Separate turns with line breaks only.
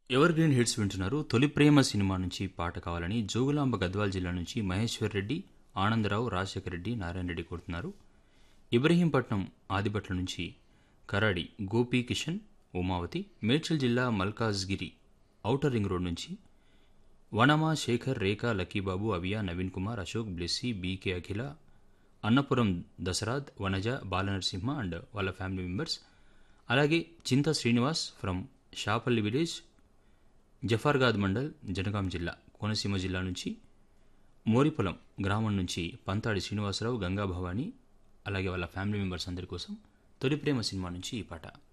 ever green hits వింటున్నారు తొలి ప్రేమ cinema నుంచి పాట కావాలని జోగులాంబ గద్వాల్ జిల్లా నుంచి మహేశ్వర్ రెడ్డి ఆనందరావు రాజశేఖర రెడ్డి నారాయణ రెడ్డి కోరుతున్నారు ఇబ్రహీంపట్నం ఆదిబట్ల నుంచి కరాడి గోపీ కిషన్ ఉమావతి మేడ్చల్ జిల్లా మల్కాజ్గిరి ఔటర్ రింగ్ రోడ్ నుంచి వనమా శేఖర్ రేఖా లక్కీబాబు అవియా నవీన్ కుమార్ అశోక్ బ్లెస్సీ బీకే అఖిల అన్నపురం దసరాద్ వనజ బాలనరసింహ అండ్ వాళ్ళ ఫ్యామిలీ మెంబర్స్ అలాగే చింత శ్రీనివాస్ ఫ్రమ్ షాపల్లి విలేజ్ జఫర్గాద్ మండల్ జనగాం జిల్లా కోనసీమ జిల్లా నుంచి మోరిపొలం గ్రామం నుంచి పంతాడి శ్రీనివాసరావు గంగా భవాని అలాగే వాళ్ళ ఫ్యామిలీ మెంబర్స్ అందరి కోసం తొలి ప్రేమ సినిమా నుంచి ఈ పాట